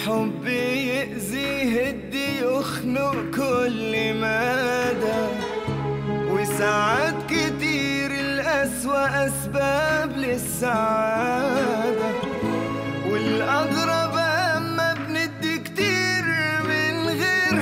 حب يأذي يهدي يخنق كل مدى وساعات كتير الأسوأ أسباب للسعادة والأغرب أما بندي كتير من غير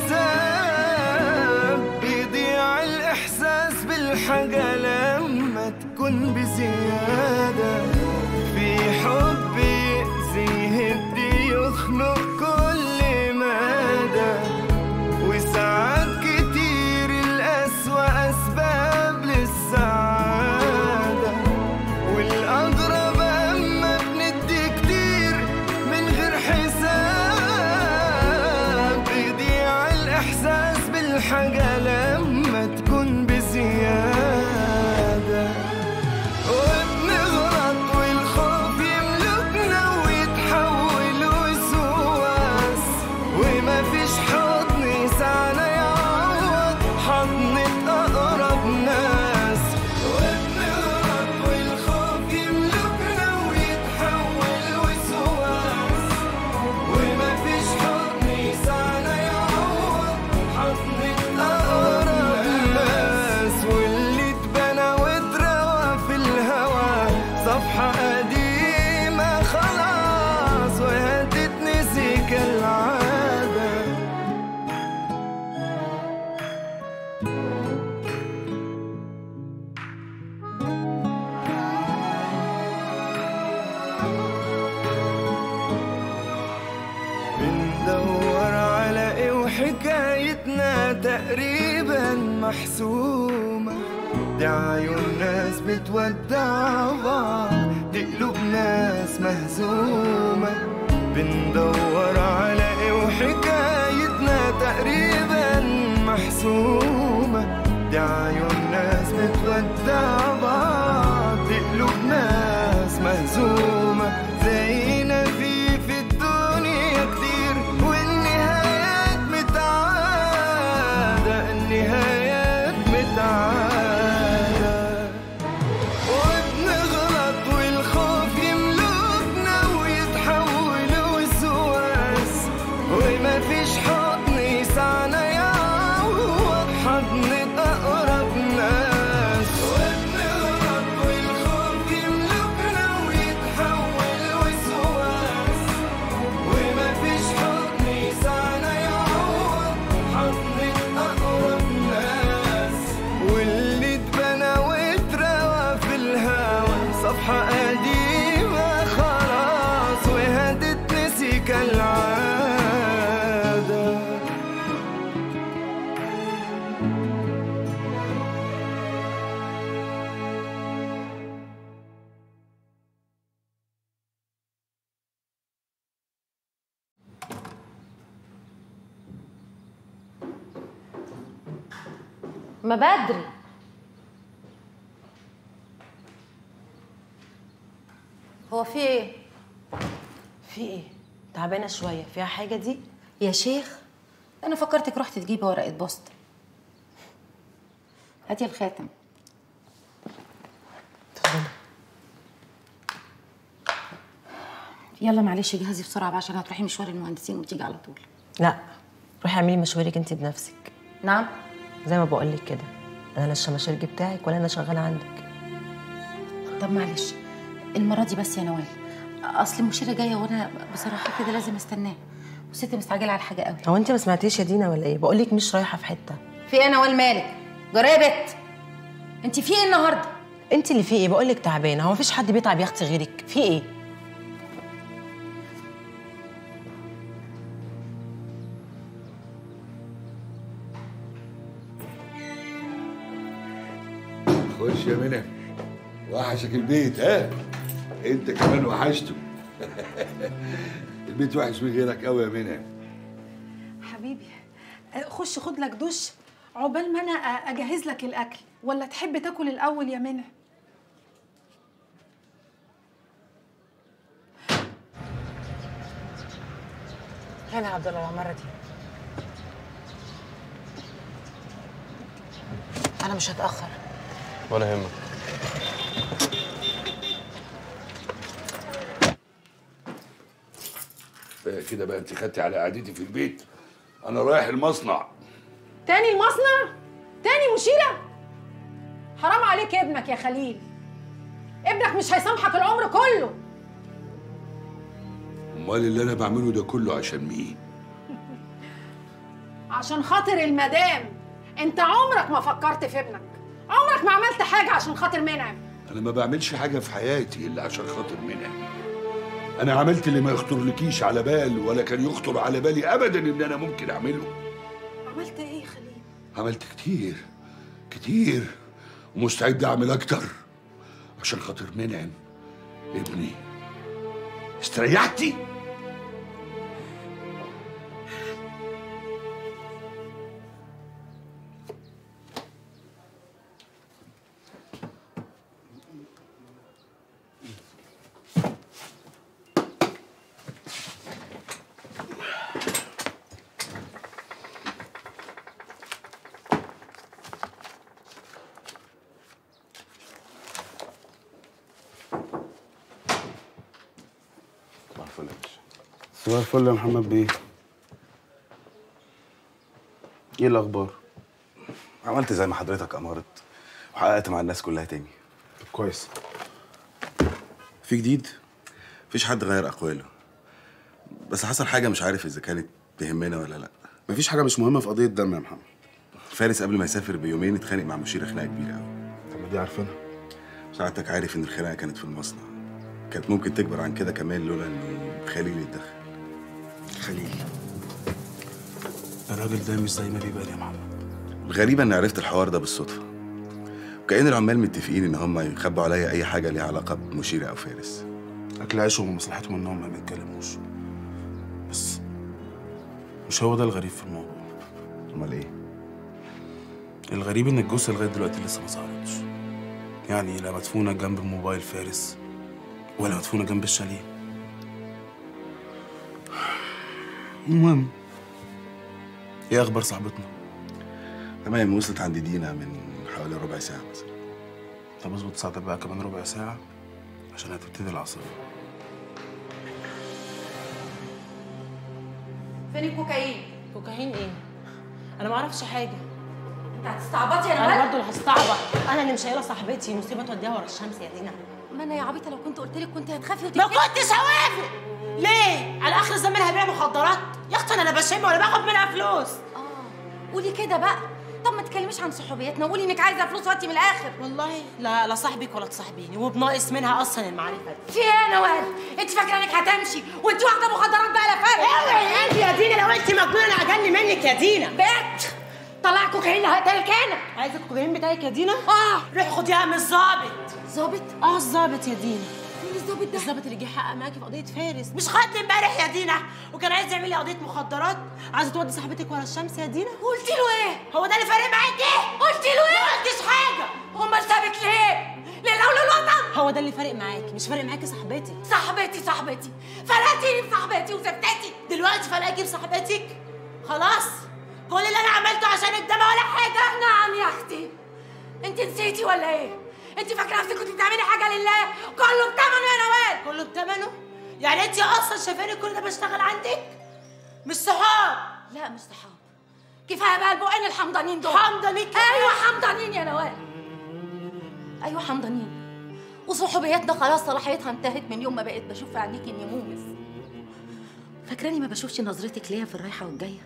حساب بيضيع الإحساس بالحاجة لما تكون بزيادة في حب يأذي يهدي يخنق كل مدى وساعات كتير الأسوأ أسباب للسعادة والأغرب أما بندي كتير من غير حساب بيضيع الإحساس بالحاجة لما تكون بزيادة وبنغلط والخوف يملكنا ويتحول وسواس وما فيش حضن يسعنا يعوض حضنة أقرب ناس وبنغلط والخوف يملكنا ويتحول وسواس وما فيش حضن يسعنا يعوض حضنة أقرب ناس واللي اتبنى واتروى في الهوى صفحة قديمة خلاص وهتتنسي كالعادة بندور على ايه وحكايتنا تقريبا محسومة دي عيون ناس بتودع بعض دي قلوب ناس مهزومة بندور على ايه وحكايتنا تقريبا محسومة دي عيون ناس بتودع بعض دي قلوب ناس مهزومة زينا في في الدنيا كتير والنهايات متعادة النهايات متعادة وبنغلط والخوف يملكنا ويتحول وسواس وما فيش حضن يسعنا يعوض حضن أقرب ناس وبنغلط والخوف يملكنا ويتحول وسواس وما فيش حضن يسعنا يعوض حضن أقرب ناس واللي اتبنى واتروى في الهوى صفحة قديمة خلاص وهتتنسي كالعادة ما بدري هو في ايه في ايه تعبانه شويه فيها حاجه دي يا شيخ انا فكرتك رحت تجيبي ورقه بوست هاتي الخاتم اتفضلي يلا معلش جهزي بسرعه بقى عشان هتروحي مشوار المهندسين وتيجي على طول لا روحي اعملي مشوارك انت بنفسك نعم زي ما بقول لك كده انا لا الشماشرج بتاعك ولا انا شغاله عندك طب معلش المره دي بس يا نوال اصل المشيره جايه وانا بصراحه كده لازم استناه وست مستعجله على حاجه قوي هو انت ما سمعتيش يا دينا ولا ايه بقول لك مش رايحه في حته في ايه يا نوال مالك جرى يا بت انت في ايه النهارده انت اللي في ايه بقول لك تعبانه هو مفيش حد بيتعب يا اختي غيرك في ايه خش يا منى وحشك البيت ها انت كمان وحشته البيت وحش من غيرك قوي يا منى حبيبي خش خد لك دش عقبال ما انا اجهز لك الاكل ولا تحب تاكل الاول يا منى هلا يا عبد الله المره دي انا مش هتاخر ولا يهمك كفايه كده بقى انت خدتي على قعدتي في البيت انا رايح المصنع تاني المصنع تاني مشيرة حرام عليك ابنك يا خليل ابنك مش هيسامحك العمر كله امال اللي انا بعمله ده كله عشان مين عشان خاطر المدام انت عمرك ما فكرت في ابنك عمرك ما عملت حاجة عشان خاطر منعم انا ما بعملش حاجه في حياتي الا عشان خاطر منها انا عملت اللي ما يخطرلكيش على بال ولا كان يخطر على بالي ابدا ان انا ممكن اعمله عملت ايه يا خليل عملت كتير كتير ومستعد اعمل اكتر عشان خاطر منعم ابني استريحتي صباح الفل يا باشا صباح الفل يا محمد بيه ايه الاخبار عملت زي ما حضرتك امرت وحققت مع الناس كلها تاني طب كويس في جديد مفيش حد غير اقواله بس حصل حاجه مش عارف اذا كانت تهمنا ولا لا مفيش حاجه مش مهمه في قضيه دم يا محمد فارس قبل ما يسافر بيومين اتخانق مع مشيره خناقه كبيره قوي طب ما دي عارفينها ساعتك عارف ان الخناقه كانت في المصنع كانت ممكن تكبر عن كده كمان لولا ان خليل يتدخل خليل الراجل ده مش زي ما بيبان يا محمد الغريب ان عرفت الحوار ده بالصدفه وكأن العمال متفقين ان هم يخبوا عليا اي حاجه ليها علاقه بمشيره او فارس اكل عيشهم ومصلحتهم ان هم ما يتكلموش بس مش هو ده الغريب في الموضوع امال ايه الغريب ان الجثه لغايه دلوقتي لسه ما ظهرتش يعني لا مدفونه جنب موبايل فارس ولا مدفونه جنب الشاليه المهم ايه اخبار صاحبتنا تمام وصلت عند دينا من حوالي ربع ساعه مثلا طب اظبط ساعتك بقى كمان ربع ساعه عشان هتبتدي العصريه فين الكوكايين؟ كوكايين ايه؟ انا ما اعرفش حاجه انت هتستعبطي يا انا نوال؟ برضه اللي هستعبط انا اللي مش شايله صاحبتي مصيبه توديها ورا الشمس يا دينا ما انا يا عبيطه لو كنت قلت لك كنت هتخافي ما وتقفلي كنتش هوافق ليه؟ على اخر الزمان هبيع مخدرات يا اختي انا لا بشم ولا باخد منها فلوس اه قولي كده بقى طب ما تكلميش عن صحوبيتنا وقولي انك عايزه فلوس وقتي من الاخر والله لا لا صاحبك ولا تصاحبيني وبناقص منها اصلا المعرفه دي في ايه يا نوال؟ انت فاكره انك هتمشي وانت واخده مخدرات بقى لا فرق اوعي انت يا دينا لو انت مجنونه انا اجني منك يا دينا بنت طلع كوكايين هقتلك انا عايزه الكوكايين بتاعك يا دينا؟ اه روحي خديها من الظابط ظابط اه الظابط يا دينا مين الظابط ده؟ الظابط اللي جه يحقق معاكي في قضيه فارس مش خدت امبارح يا دينا وكان عايز يعمل لي قضيه مخدرات عايزه تودي صاحبتك ورا الشمس يا دينا قلت له ايه؟ هو ده اللي فارق معاكي قلت له ما ايه؟ قلتش حاجه امال سابك ليه؟ لله وللوطن هو ده اللي فارق معاكي مش فارق معاكي صاحبتي صاحبتي صاحبتي فرقتيني بصاحبتي وسبتتي دلوقتي فلاقيكي بصاحبتك خلاص كل اللي انا عملته عشانك ده ولا حاجه نعم يا اختي انت نسيتي ولا ايه؟ انت فاكره نفسك كنت بتعملي حاجه لله كله بتمنه يا نوال كله بتمنه يعني انت اصلا شايفاني كل ده بشتغل عندك مش صحاب لا مش صحاب كفايه بقى البقين الحمضانين دول حمضانين كمان؟ ايوه حمضانين يا نوال ايوه حمضانين وصحوبيتنا خلاص صلاحيتها انتهت من يوم ما بقيت بشوف في عينيكي اني مومس فاكراني ما بشوفش نظرتك ليا في الرايحه والجايه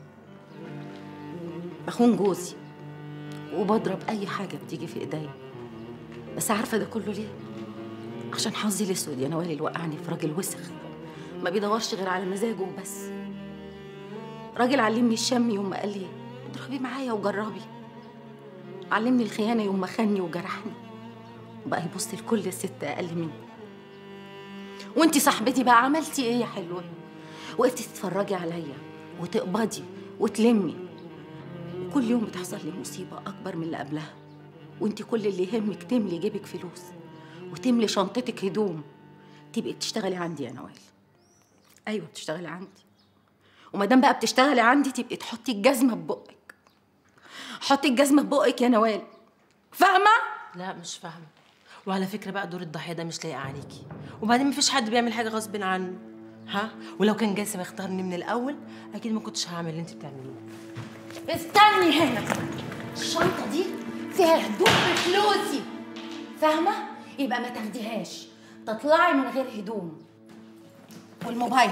بخون جوزي وبضرب اي حاجه بتيجي في ايديا بس عارفه ده كله ليه عشان حظي الاسود يا نوال اللي وقعني في راجل وسخ ما بيدورش غير على مزاجه وبس راجل علمني الشم يوم ما قال لي اضربي معايا وجربي علمني الخيانه يوم ما خاني وجرحني وبقى يبص لكل ست اقل مني وانتي صاحبتي بقى عملتي ايه يا حلوه وقفتي تتفرجي عليا وتقبضي وتلمي وكل يوم بتحصل لي مصيبه اكبر من اللي قبلها وانتي كل اللي يهمك تملي جيبك فلوس وتملي شنطتك هدوم تبقي بتشتغلي عندي يا نوال ايوه بتشتغلي عندي وما دام بقى بتشتغلي عندي تبقي تحطي الجزمه في بقك حطي الجزمه في بقك يا نوال فاهمه لا مش فاهمه وعلى فكره بقى دور الضحيه ده مش لايق عليكي وبعدين مفيش حد بيعمل حاجه غصب عنه ها ولو كان جاسم اختارني من الاول اكيد ما كنتش هعمل اللي انت بتعمليه استني هنا الشنطة دي فيها هدوم بفلوسي فاهمة؟ يبقى ما تاخديهاش تطلعي من غير هدوم والموبايل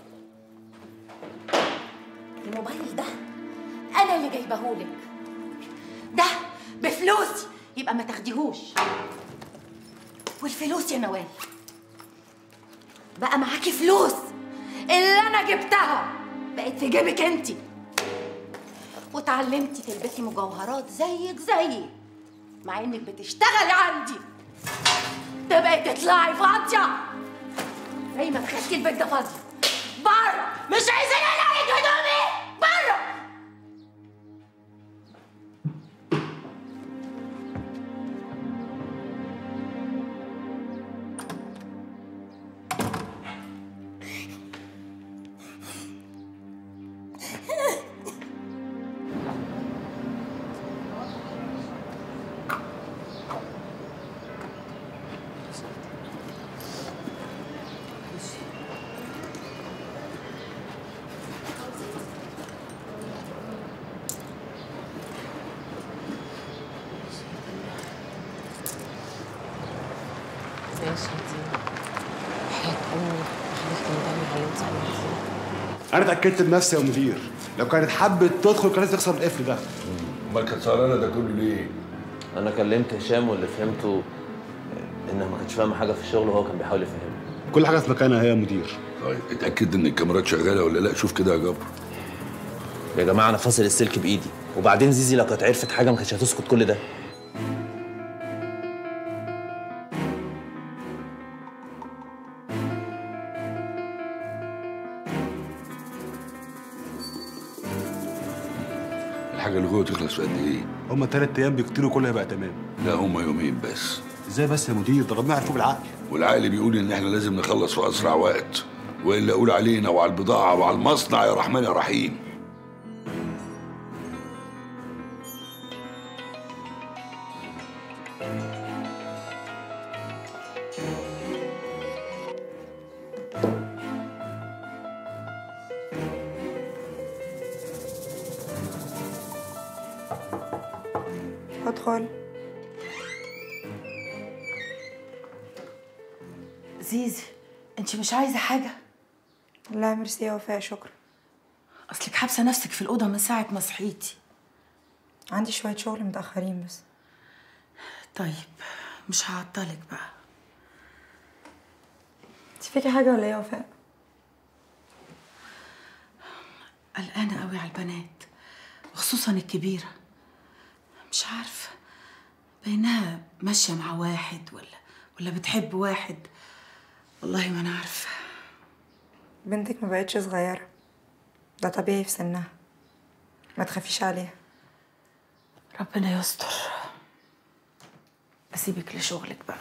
الموبايل ده أنا اللي جايبهولك ده بفلوسي يبقى ما تاخديهوش والفلوس يا نوال بقى معاكي فلوس اللي أنا جبتها بقت في جيبك انتي وتعلمتي تلبسي مجوهرات زيك زيي مع انك بتشتغلي عندي تبقي تطلعي فاضية زي ما دخلتي البيت ده فاضية بره مش عايزين الاقي هدومي بره ماشي يا دينا حياة امي خليك ندمي على اللي انت عملتيه انا اتاكدت بنفسي يا مدير لو كانت حبت تدخل كانت تخسر القفل ده امال كانت سهرانه ده كله ليه؟ انا كلمت هشام واللي فهمته انها ما كانتش فاهمه حاجه في الشغل وهو كان بيحاول يفهمها كل حاجه في مكانها هي يا مدير طيب اتاكد ان الكاميرات شغاله ولا لا شوف كده يا جبر يا جماعه انا فاصل السلك بايدي وبعدين زيزي لو كانت عرفت حاجه ما كانتش هتسكت كل ده الحاجه اللي جوه تخلص في قد ايه؟ هما ثلاث ايام بيكتيروا كله هيبقى تمام لا هما يومين بس ازاي بس يا مدير ضربناها عرفوه بالعقل والعقل بيقول ان احنا لازم نخلص في اسرع وقت والا اقول علينا وعلى البضاعه وعلى المصنع يا رحمن يا رحيم ادخل زيزي انت مش عايزة حاجة لا ميرسي يا وفاء شكرا اصلك حابسة نفسك في الأوضة من ساعة ما صحيتي عندي شوية شغل متأخرين بس طيب مش هعطلك بقى انت فيكي حاجة ولا ايه يا وفاء؟ قلقانة قوي على البنات وخصوصا الكبيرة مش عارفة بينها ماشية مع واحد ولا ولا بتحب واحد والله ما أنا عارفة بنتك ما بقتش صغيرة ده طبيعي في سنها ما تخافيش عليها ربنا يستر أسيبك لشغلك بقى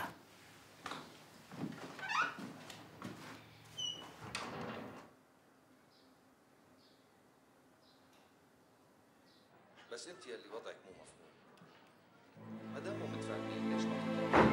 بس انت اللي وضعك مو مفهوم ما دام مو متفاهمين ليش ما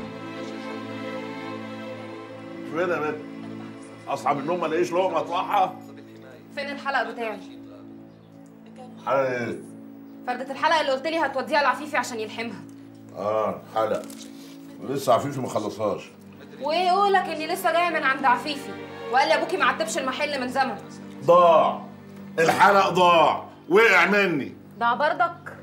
فين يا بنت؟ اصحى من النوم ما الاقيش لقمه اطلعها؟ فين الحلق بتاعي؟ حلقه ايه؟ فردة الحلقة اللي قلت لي هتوديها لعفيفي عشان يلحمها اه حلقه لسه عفيفي ما خلصهاش وايه يقولك اني لسه جاية من عند عفيفي وقال لي ابوكي ما عتبش المحل من زمن ضاع الحلق ضاع وقع مني ده برضك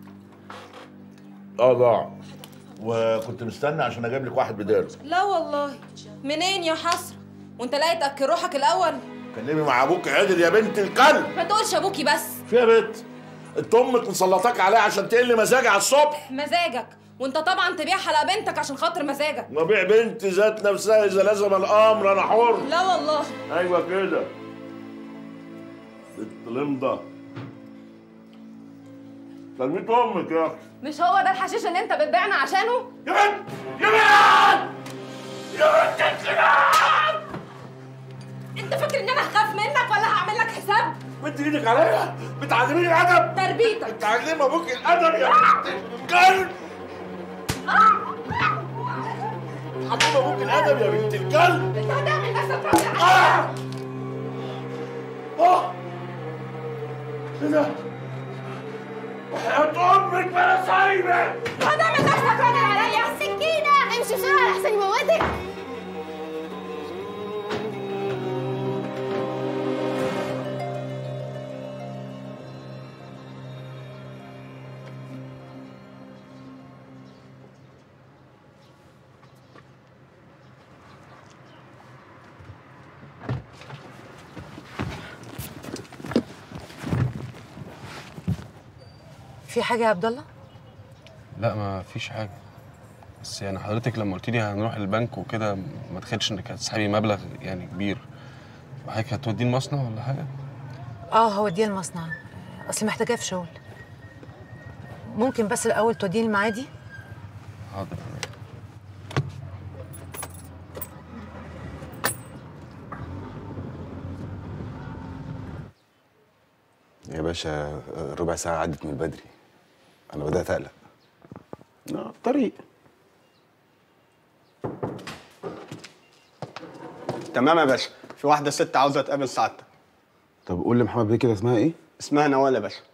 اه ضاع وكنت مستني عشان اجيب لك واحد بداله لا والله منين يا حسرة وانت لاقي تأكل روحك الاول كلمي مع ابوك عدل يا بنت الكلب ما تقولش ابوكي بس فيها بنت انت امك مسلطاك عليها عشان تقل مزاجي على الصبح مزاجك وانت طبعا تبيع حلقة بنتك عشان خاطر مزاجك وبيع بنت ذات نفسها اذا لزم الامر انا حر لا والله ايوه كده ست لمضه سلميت امك يا اخي مش هو ده الحشيش اللي انت بتبيعنا عشانه يا بنت يا بنت يا بنت الكلاب انت فاكر ان انا هخاف منك ولا هعمل لك حساب مد ايدك عليا بتعلميني الادب تربيتك بتعلم ابوك الادب يا بنت الكلب تعلم ابوك الادب يا بنت الكلب انت هتعمل نفسك راجل آه! ايه ده؟ وحياة امك ما انا سايبك خد من نفسك راجل عليا سكينة امشي بسرعة لحسن يموتك في حاجه يا عبد الله لا ما فيش حاجه بس يعني حضرتك لما قلت لي هنروح البنك وكده ما تخيلش انك هتسحبي مبلغ يعني كبير وحضرتك هتوديه المصنع ولا حاجه اه هوديه المصنع اصل محتاجاه في شغل ممكن بس الاول توديني المعادي حاضر يا باشا ربع ساعة عدت من بدري أنا بدأت أقلق آه، طريق تمام يا باشا في واحدة ست عاوزة تقابل سعادتك طب قول لمحمد بيه كده اسمها إيه؟ اسمها نوال يا باشا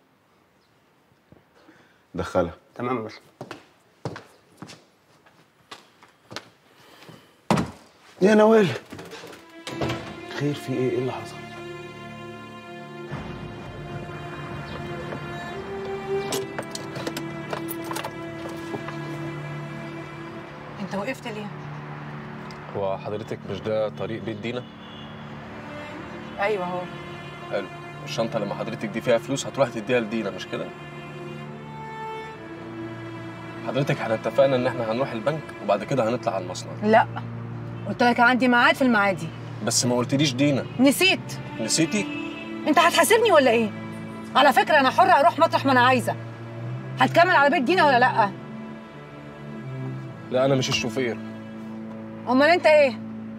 دخلها تمام يا باشا يا نوال خير في إيه؟ إيه اللي حصل؟ انت وقفت ليه هو حضرتك مش ده طريق بيت دينا؟ ايوه هو حلو الشنطة لما حضرتك دي فيها فلوس هتروح تديها لدينا مش كده؟ حضرتك احنا اتفقنا ان احنا هنروح البنك وبعد كده هنطلع على المصنع لا قلت لك عندي ميعاد في المعادي بس ما قلتليش دينا نسيت نسيتي؟ انت هتحاسبني ولا ايه على فكره انا حره اروح مطرح ما انا عايزه هتكمل على بيت دينا ولا لا لا انا مش الشوفير امال انت ايه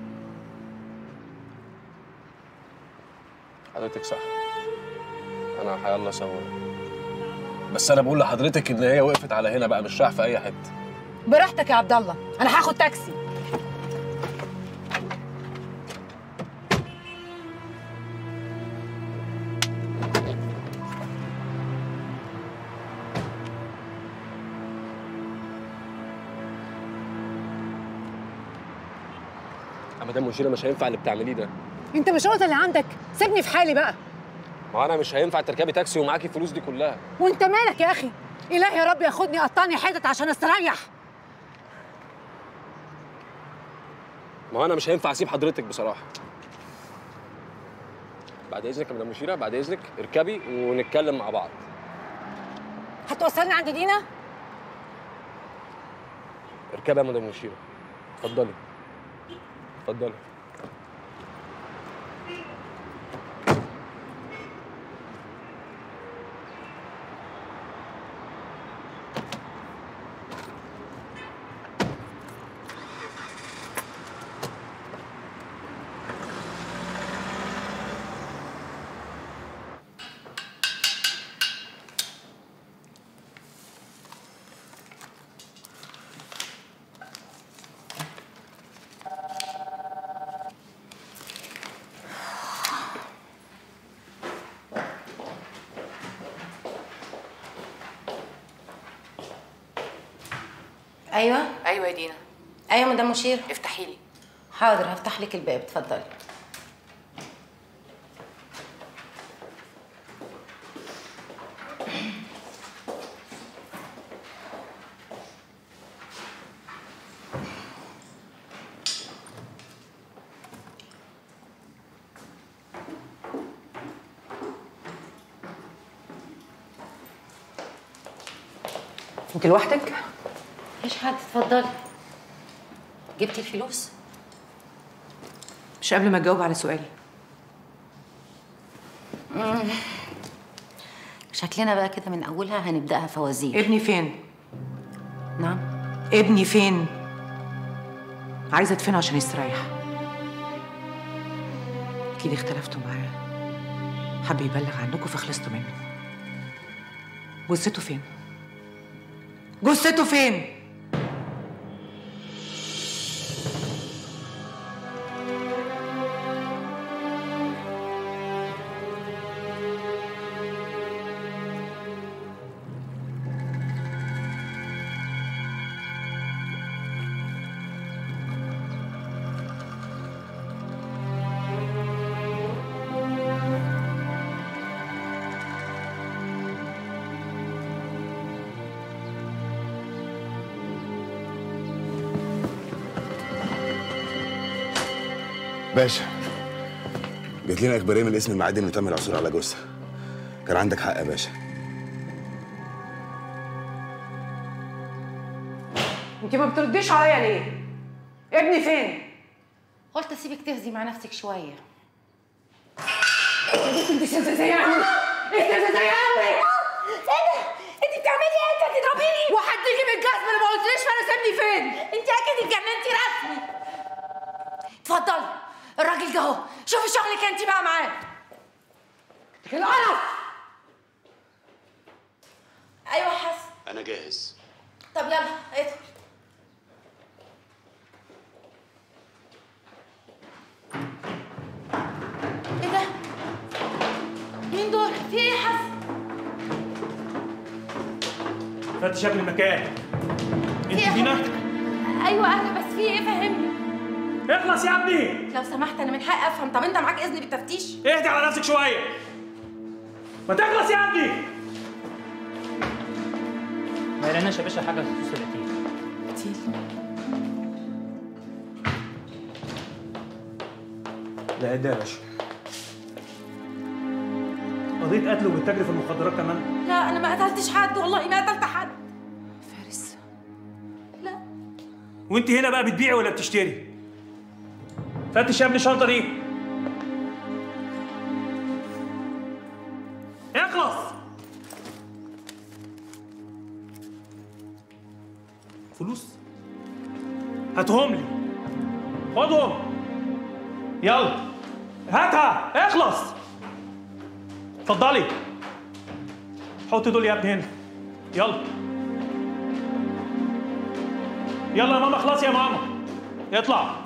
حضرتك صح انا هيلا سوا بس انا بقول لحضرتك ان هي وقفت على هنا بقى مش رايح في اي حته براحتك يا عبد الله انا هاخد تاكسي يا مدام مشيره مش هينفع اللي بتعمليه ده انت مش قلت اللي عندك سيبني في حالي بقى ما انا مش هينفع تركبي تاكسي ومعاكي الفلوس دي كلها وانت مالك يا اخي الهي يا رب ياخدني قطعني حتت عشان استريح ما انا مش هينفع اسيب حضرتك بصراحه بعد اذنك يا مدام مشيره بعد اذنك اركبي ونتكلم مع بعض هتوصلني عند دينا اركبي يا مدام مشيره اتفضلي اتفضلي ايوه ايوه يا دينا ايوه مدام مشير افتحي لي حاضر هفتح لك الباب اتفضلي انت لوحدك مفيش حد اتفضلي جبتي الفلوس مش قبل ما تجاوب على سؤالي مم. شكلنا بقى كده من اولها هنبداها فوازير ابني فين نعم ابني فين عايزه ادفنه عشان يستريح اكيد اختلفتوا معاه حب يبلغ عنكم فخلصتوا منه جثته فين جثته فين باشا جات لنا اخباريه من الاسم المعدي انه تم العثور على جثه كان عندك حق يا باشا انت ما بترديش عليا ليه ابني فين قلت اسيبك تهزي مع نفسك شويه يا بنت انت سذاجه قوي انت سذاجه قوي ايه ده؟ انت بتعملي ايه؟ انت هتضربيني؟ وحد يجيب الجزمه اللي ما قلتليش فانا سيبني فين انت اكيد اتجننتي رسمي اتفضلي الراجل ده اهو شوفي شغلك انت بقى معاه القرف ايوه يا حسن انا جاهز طب يلا ادخل ايه ده؟ مين دول؟ في ايه يا حسن؟ فتش قبل المكان انت إيه؟ فينا ايوه انا بس في ايه فهمني اخلص يا ابني لو سمحت انا من حقي افهم طب انت معاك اذن بالتفتيش اهدي على نفسك شويه ما تخلص يا ابني ما لقيناش يا باشا حاجه بخصوص القتيل لا ده يا باشا قضية قتل وبتجري في المخدرات كمان لا انا ما قتلتش حد والله ما قتلت حد فارس وانت هنا بقى بتبيعي ولا بتشتري فتش يا ابني الشنطه دي اخلص فلوس هاتهم لي خدهم يلا هاتها اخلص اتفضلي حط دول يا ابني هنا يلا يلا يا ماما خلاص يا ماما اطلع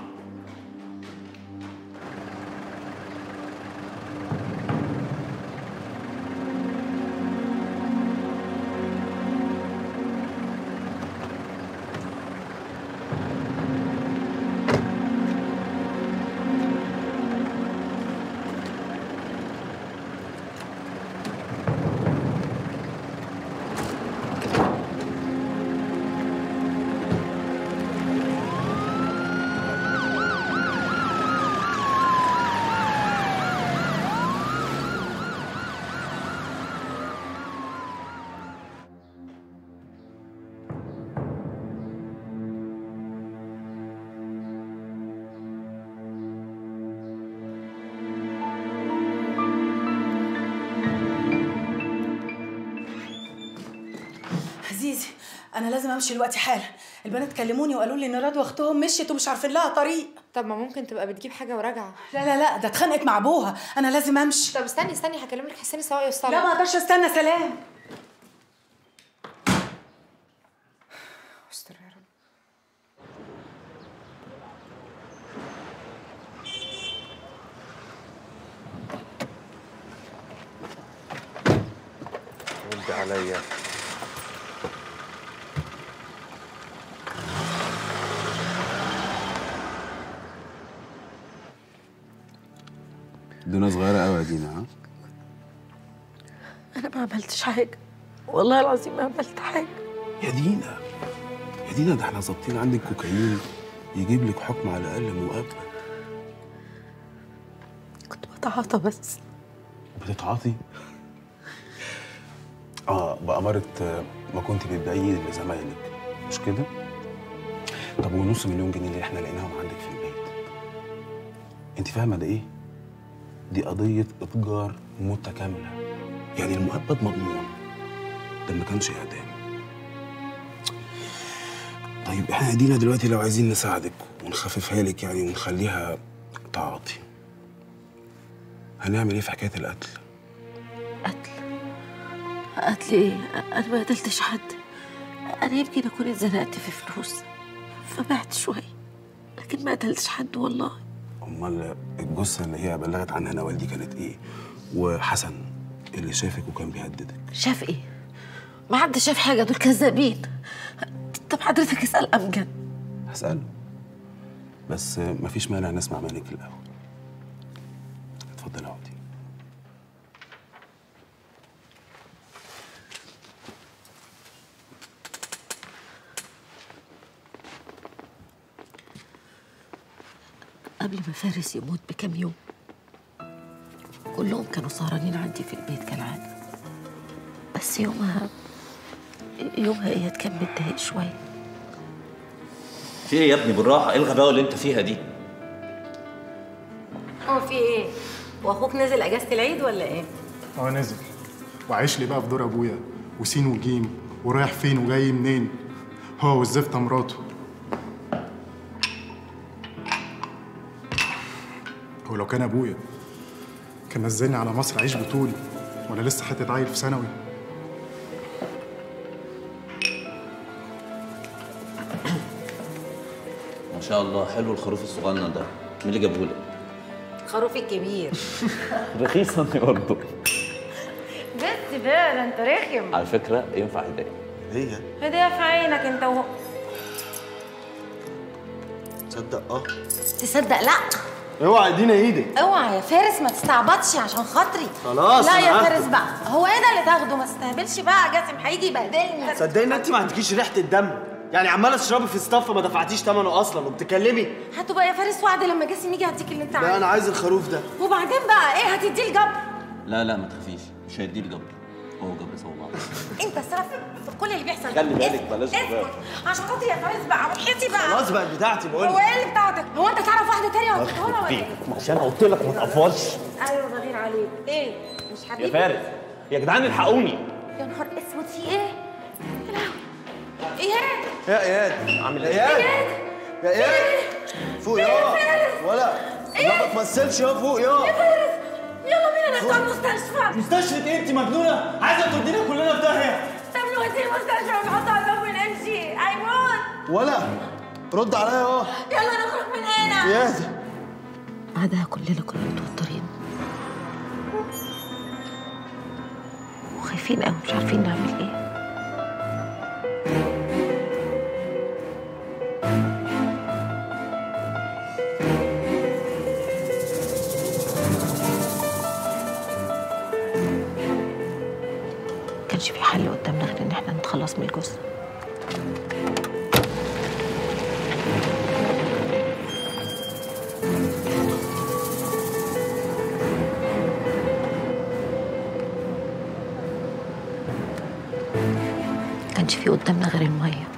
عزيزي انا لازم امشي دلوقتي حالا البنات كلموني وقالوا لي ان رضوى اختهم مشيت ومش عارفين لها طريق طب ما ممكن تبقى بتجيب حاجه وراجعه لا لا لا ده اتخانقت مع ابوها انا لازم امشي طب استني استني هكلم لك حسين سواء يوصلك لا ما اقدرش استنى سلام استر يا رب رد عليا دينا صغيرة قوي يا دينا ها انا ما عملتش حاجه والله العظيم ما عملت حاجه يا دينا يا دينا ده احنا ظابطين عندك كوكايين يجيب لك حكم على الأقل مقابلة بتعاطى بس بتتعاطي اه بأمارة آه، ما كنت بتبين لزمايلك مش كده؟ طب ونص مليون جنيه اللي احنا لقيناهم عندك في البيت انت فاهمة ده ايه؟ دي قضية إتجار متكاملة يعني المؤبد مضمون ده ما كانش إعدام طيب احنا ادينا دلوقتي لو عايزين نساعدك ونخففها لك يعني ونخليها تعاطي هنعمل ايه في حكايه القتل؟ قالت لي ايه انا ما قتلتش حد انا يمكن اكون اتزنقت في فلوس فبعت شويه لكن ما قتلتش حد والله امال الجثه اللي هي بلغت عنها نوال دي كانت ايه؟ وحسن اللي شافك وكان بيهددك شاف ايه ما حد شاف حاجه دول كذابين طب حضرتك اسال امجد هسأله بس مفيش مانع نسمع منك الأول اتفضل اقعدي قبل ما فارس يموت بكام يوم كلهم كانوا سهرانين عندي في البيت كالعادة بس يومها يومها اياد كان متضايق شوية في ايه يا ابني بالراحه ايه الغباوه اللي انت فيها دي هو في ايه؟ واخوك نزل اجازه العيد ولا ايه؟ اه نزل وعايش لي بقى في دور ابويا وسين وجيم ورايح فين وجاي منين هو والزفته مراته هو لو كان ابويا كان نزلني على مصر اعيش بطولي وانا لسه حته عيل في ثانوي ما شاء الله حلو الخروف الصغنن ده مين اللي جابه لك خروف الكبير رخيصه برضه بس بقى ده انت رخم على فكره ينفع هدايا هي هديه في عينك انت وهو تصدق اه تصدق لا اوعى ادينا ايدك اوعى يا فارس ما تستعبطش عشان خاطري خلاص، لا أنا يا عارفة. فارس بقى هو ايه ده اللي تاخده ما تستهبلش بقى جاسم هيجي يبهدلني صدقني انت ما عندكيش ريحه الدم يعني عماله تشربي في ستاف ما دفعتيش ثمنه اصلا وبتتكلمي هاتوا بقى يا فارس وعد لما جاسم يجي هديك اللي انت لا انا عايزه عايز الخروف ده وبعدين بقى ايه هتديه الجبر لا لا ما تخافيش مش هيديه الجبر هو جبر سوا بعض انت السبب في كل اللي بيحصل خلي ده. بالك، بلاش اسكت غباء. عشان خاطري يا فارس بقى وحياتي بقى خلاص بقت بتاعتي بقول هو ايه اللي بتاعتك هو انت تعرف واحده تانية ولا بتقولها ولا ايه عشان قلت لك ما تقفرش ايوه بغير عليك ايه مش حبيبي يا فارس يا جدعان الحقوني يا نهار اسود في ايه يا لهوي اياد يا اياد عامل ايه اياد يا اياد فوق يا ولا لا ما تمثلش يا فوق يا يلا بينا نطلع المستشفى مستشفى ايه انت مجنونه عايزه تودينا كلنا في داهيه طب نوديه المستشفى ونحطه على الباب ونمشي ايمون ولا رد عليا اهو يلا نخرج من هنا اياد بعدها كلنا كنا متوترين وخايفين قوي مش عارفين نعمل ايه كانش في حل قدامنا غير ان احنا نتخلص من الجثه كانش في قدامنا غير الميه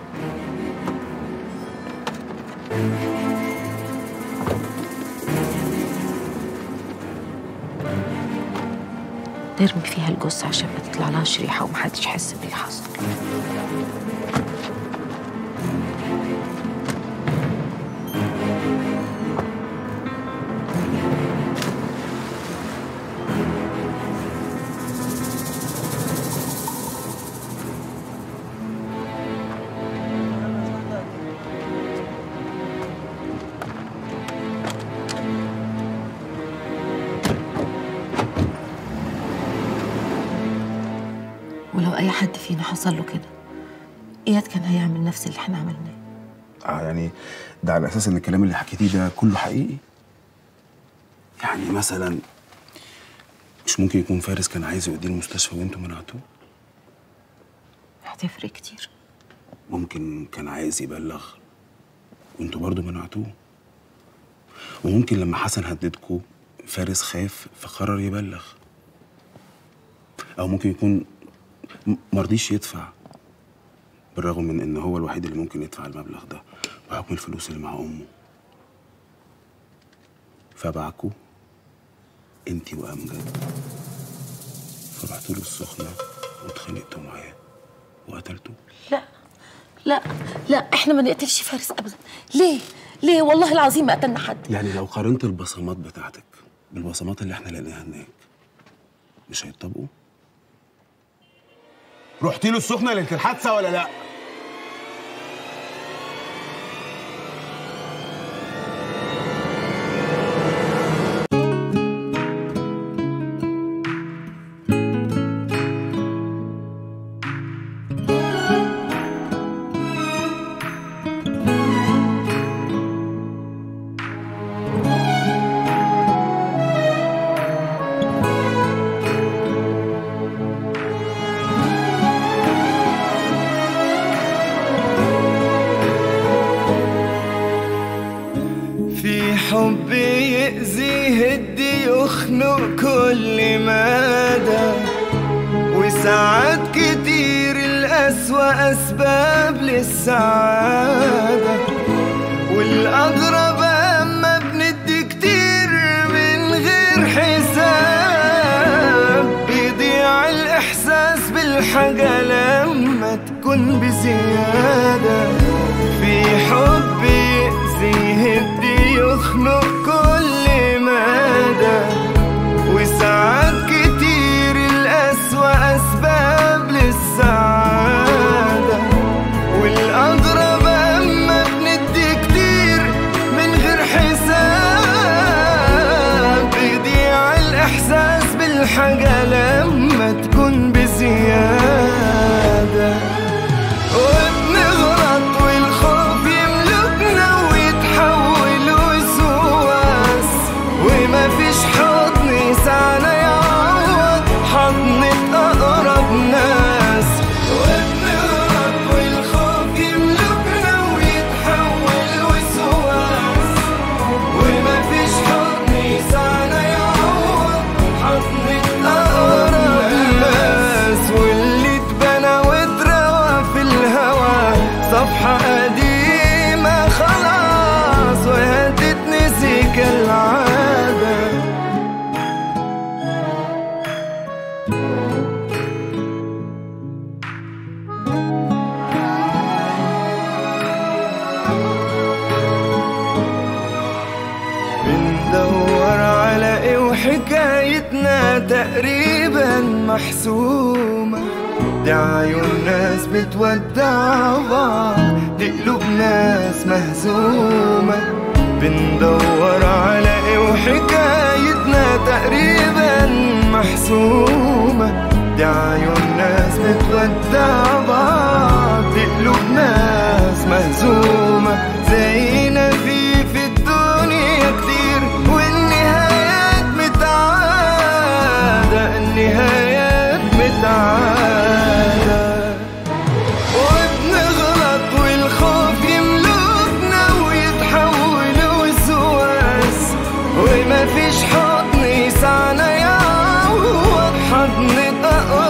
نرمي فيها الجثة عشان ما تطلع لها شريحة ومحدش يحس باللي حصل ولو أي حد فينا حصل له كده إياد كان هيعمل نفس اللي احنا عملناه اه يعني ده على اساس ان الكلام اللي حكيتيه ده كله حقيقي يعني مثلا مش ممكن يكون فارس كان عايز يوديه المستشفى وانتوا منعتوه هتفرق كتير ممكن كان عايز يبلغ وانتوا برضو منعتوه وممكن لما حسن هددكوا فارس خاف فقرر يبلغ او ممكن يكون م- مرضيش يدفع بالرغم من ان هو الوحيد اللي ممكن يدفع المبلغ ده بحكم الفلوس اللي مع امه فبعكوا انتي وامجد فرحتوا له السخنه واتخانقتوا معاه وقتلتوه لا لا لا احنا ما نقتلش فارس ابدا ليه ليه والله العظيم ما قتلنا حد يعني لو قارنت البصمات بتاعتك بالبصمات اللي احنا لقيناها هناك مش هيتطابقوا؟ رحتي له السخنه ليله الحادثه ولا لا Thank كل مدى وساعات كتير الأسوأ أسباب للسعادة والأغرب أما بندي كتير من غير حساب بيضيع الإحساس بالحاجة لما تكون بزيادة في حب يأذي يهدي يخنق كل مدى وساعات كتير الأسوأ أسباب للسعادة والأغرب أما بندي كتير من غير حساب بيضيع الإحساس بالحاجة لما تكون بزيادة وبنغلط والخوف يملكنا ويتحول وسواس وما فيش حضن يسعنا يعوض حضنة أقرب ناس وبنغلط والخوف يملكنا ويتحول وسواس وما فيش حضن يسعنا يعوض حضنة أقرب ناس واللي اتبنى واتروى في الهوى صفحة قديمة خلاص وهي تتنسي كالعادة بندور على ايه وحكايتنا تقريبا محسومة دي عيون ناس بتودع بعض دي قلوب ناس مهزومة بندور على ايه وحكايتنا تقريبا محسومة دي عيون ناس بتودع بعض دي قلوب ناس مهزومة زينا في في الدنيا كتير والنهايات متعادة النهايات متعادة وبنغلط والخوف يملكنا ويتحول وسواس وما فيش حضن يسعنا يعوض حضن أقرب